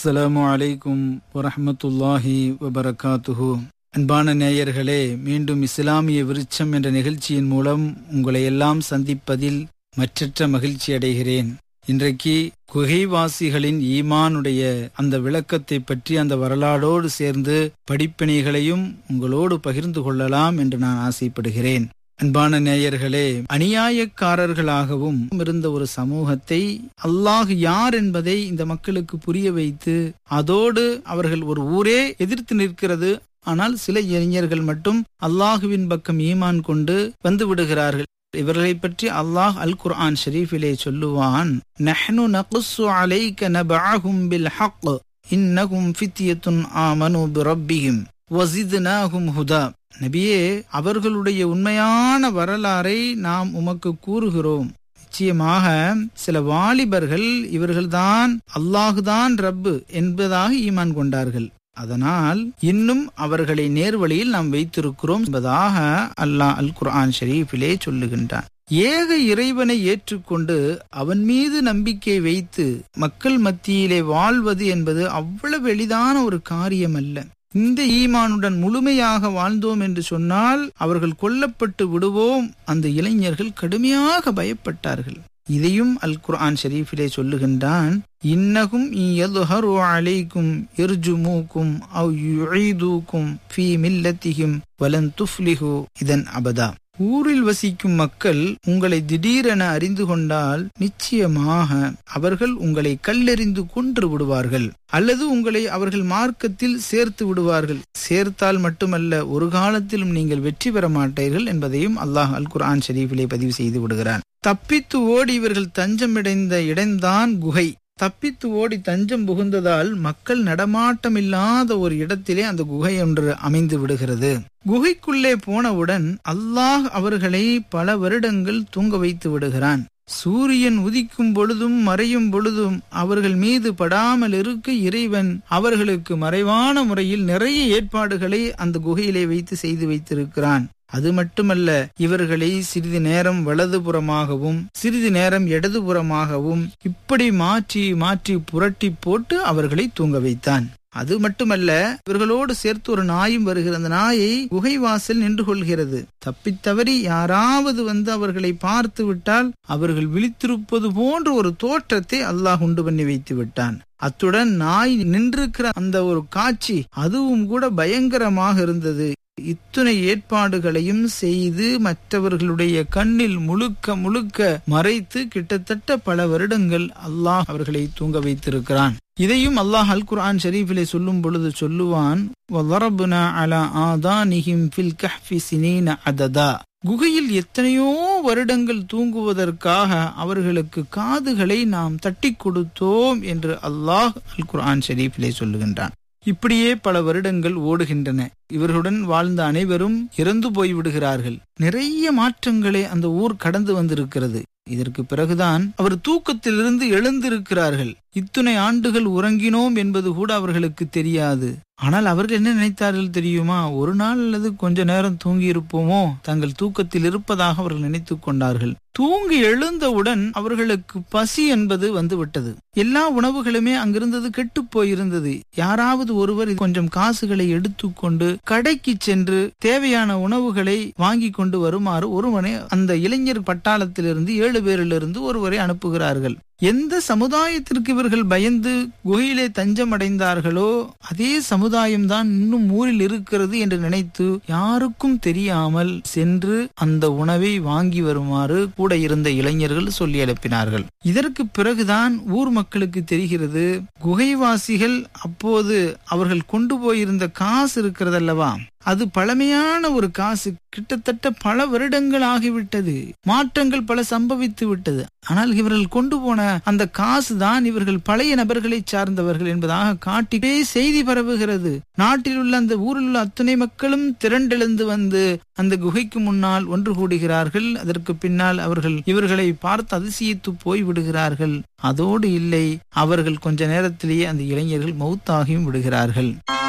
அஸ்ஸலாமு அலைக்கும் வரஹ்மத்துல்லாஹி வபரகாத்துஹு அன்பான நேயர்களே மீண்டும் இஸ்லாமிய விருட்சம் என்ற நிகழ்ச்சியின் மூலம் உங்களை எல்லாம் சந்திப்பதில் மற்றற்ற மகிழ்ச்சி அடைகிறேன் இன்றைக்கு குகைவாசிகளின் ஈமானுடைய அந்த விளக்கத்தை பற்றி அந்த வரலாறோடு சேர்ந்து படிப்பினைகளையும் உங்களோடு பகிர்ந்து கொள்ளலாம் என்று நான் ஆசைப்படுகிறேன் அன்பான நேயர்களே அநியாயக்காரர்களாகவும் இருந்த ஒரு சமூகத்தை அல்லாஹ் யார் என்பதை இந்த மக்களுக்கு புரிய வைத்து அதோடு அவர்கள் ஒரு ஊரே எதிர்த்து நிற்கிறது ஆனால் சில இளைஞர்கள் மட்டும் அல்லாஹுவின் பக்கம் ஈமான் கொண்டு வந்து விடுகிறார்கள் இவர்களை பற்றி அல்லாஹ் அல் குர்ஆன் ஷரீஃபிலே சொல்லுவான் நஹ்னு நகுஸ்ஸு அலைக நபஅஹும் பில் ஹக் இன்னஹும் ஃபித்யத்துன் ஆமனு பிரப்பிஹிம் வஸித்னாஹும் ஹுதா நபியே அவர்களுடைய உண்மையான வரலாறை நாம் உமக்கு கூறுகிறோம் நிச்சயமாக சில வாலிபர்கள் இவர்கள்தான் அல்லாஹுதான் ரப்பு என்பதாக ஈமான் கொண்டார்கள் அதனால் இன்னும் அவர்களை நேர்வழியில் நாம் வைத்திருக்கிறோம் என்பதாக அல்லாஹ் அல் குர்ஆன் ஷரீஃபிலே சொல்லுகின்றான் ஏக இறைவனை ஏற்றுக்கொண்டு அவன் மீது நம்பிக்கை வைத்து மக்கள் மத்தியிலே வாழ்வது என்பது அவ்வளவு எளிதான ஒரு காரியம் அல்ல இந்த ஈமானுடன் முழுமையாக வாழ்ந்தோம் என்று சொன்னால் அவர்கள் கொல்லப்பட்டு விடுவோம் அந்த இளைஞர்கள் கடுமையாக பயப்பட்டார்கள் இதையும் அல் குர்ஆன் ஷரீஃபிலே சொல்லுகின்றான் இன்னகும் அலைக்கும் இர்ஜுமூக்கும் அவ் யுஈதுக்கும் ஃபீ மில்லத்திஹிம் வலன் துஃப்லிஹு இதன் அபதா ஊரில் வசிக்கும் மக்கள் உங்களை திடீரென அறிந்து கொண்டால் நிச்சயமாக அவர்கள் உங்களை கல்லெறிந்து கொன்று விடுவார்கள் அல்லது உங்களை அவர்கள் மார்க்கத்தில் சேர்த்து விடுவார்கள் சேர்த்தால் மட்டுமல்ல ஒரு காலத்திலும் நீங்கள் வெற்றி பெற மாட்டீர்கள் என்பதையும் அல்லாஹ் அல் குர்ஆன் ஷரீஃபிலே பதிவு செய்து விடுகிறான் தப்பித்து ஓடி இவர்கள் தஞ்சமடைந்த இடம்தான் குகை தப்பித்து ஓடி தஞ்சம் புகுந்ததால் மக்கள் நடமாட்டம் இல்லாத ஒரு இடத்திலே அந்த குகை ஒன்று அமைந்து விடுகிறது குகைக்குள்ளே போனவுடன் அல்லாஹ் அவர்களை பல வருடங்கள் தூங்க வைத்து விடுகிறான் சூரியன் உதிக்கும் பொழுதும் மறையும் பொழுதும் அவர்கள் மீது படாமல் இருக்க இறைவன் அவர்களுக்கு மறைவான முறையில் நிறைய ஏற்பாடுகளை அந்த குகையிலே வைத்து செய்து வைத்திருக்கிறான் அது மட்டுமல்ல இவர்களை சிறிது நேரம் வலதுபுறமாகவும் சிறிது நேரம் இடதுபுறமாகவும் இப்படி மாற்றி மாற்றி புரட்டி போட்டு அவர்களை தூங்க வைத்தான் அது மட்டுமல்ல இவர்களோடு சேர்த்து ஒரு நாயும் வருகிற அந்த நாயை குகை வாசல் நின்று கொள்கிறது தப்பித்தவறி யாராவது வந்து அவர்களை பார்த்து விட்டால் அவர்கள் விழித்திருப்பது போன்ற ஒரு தோற்றத்தை அல்லாஹ் உண்டு பண்ணி வைத்து விட்டான் அத்துடன் நாய் நின்றிருக்கிற அந்த ஒரு காட்சி அதுவும் கூட பயங்கரமாக இருந்தது இத்துணை ஏற்பாடுகளையும் செய்து மற்றவர்களுடைய கண்ணில் முழுக்க முழுக்க மறைத்து கிட்டத்தட்ட பல வருடங்கள் அல்லாஹ் அவர்களை தூங்க வைத்திருக்கிறான் இதையும் அல்லாஹ் அல் குர்ஆன் ஷரீஃபிலே சொல்லும் பொழுது சொல்லுவான் குகையில் எத்தனையோ வருடங்கள் தூங்குவதற்காக அவர்களுக்கு காதுகளை நாம் தட்டி கொடுத்தோம் என்று அல்லாஹ் அல் குர்ஆன் ஷரீஃபிலே சொல்லுகின்றான் இப்படியே பல வருடங்கள் ஓடுகின்றன இவர்களுடன் வாழ்ந்த அனைவரும் இறந்து போய்விடுகிறார்கள் நிறைய மாற்றங்களை அந்த ஊர் கடந்து வந்திருக்கிறது இதற்கு பிறகுதான் அவர் தூக்கத்திலிருந்து எழுந்திருக்கிறார்கள் இத்துணை ஆண்டுகள் உறங்கினோம் என்பது கூட அவர்களுக்கு தெரியாது ஆனால் அவர்கள் என்ன நினைத்தார்கள் தெரியுமா ஒரு நாள் அல்லது கொஞ்ச நேரம் தூங்கி இருப்போமோ தங்கள் தூக்கத்தில் இருப்பதாக அவர்கள் நினைத்து கொண்டார்கள் தூங்கி எழுந்தவுடன் அவர்களுக்கு பசி என்பது வந்துவிட்டது எல்லா உணவுகளுமே அங்கிருந்தது கெட்டு போயிருந்தது யாராவது ஒருவர் கொஞ்சம் காசுகளை எடுத்துக்கொண்டு கடைக்கு சென்று தேவையான உணவுகளை வாங்கி கொண்டு வருமாறு ஒருவனை அந்த இளைஞர் பட்டாளத்திலிருந்து ஏழு பேரிலிருந்து ஒருவரை அனுப்புகிறார்கள் எந்த சமுதாயத்திற்கு இவர்கள் பயந்து குகையிலே தஞ்சம் அடைந்தார்களோ அதே சமுதாயம் தான் இன்னும் ஊரில் இருக்கிறது என்று நினைத்து யாருக்கும் தெரியாமல் சென்று அந்த உணவை வாங்கி வருமாறு கூட இருந்த இளைஞர்கள் சொல்லி எழுப்பினார்கள் இதற்கு பிறகுதான் ஊர் மக்களுக்கு தெரிகிறது குகைவாசிகள் அப்போது அவர்கள் கொண்டு போயிருந்த காசு இருக்கிறதல்லவா அது பழமையான ஒரு காசு கிட்டத்தட்ட பல வருடங்கள் ஆகிவிட்டது மாற்றங்கள் பல சம்பவித்து விட்டது ஆனால் இவர்கள் கொண்டு போன அந்த காசு தான் இவர்கள் பழைய நபர்களை சார்ந்தவர்கள் என்பதாக காட்டிலே செய்தி பரவுகிறது நாட்டில் உள்ள அந்த ஊரில் உள்ள அத்தனை மக்களும் திரண்டெழுந்து வந்து அந்த குகைக்கு முன்னால் ஒன்று கூடுகிறார்கள் அதற்கு பின்னால் அவர்கள் இவர்களை பார்த்து அதிசயித்து போய் விடுகிறார்கள் அதோடு இல்லை அவர்கள் கொஞ்ச நேரத்திலேயே அந்த இளைஞர்கள் மௌத்தாகியும் விடுகிறார்கள்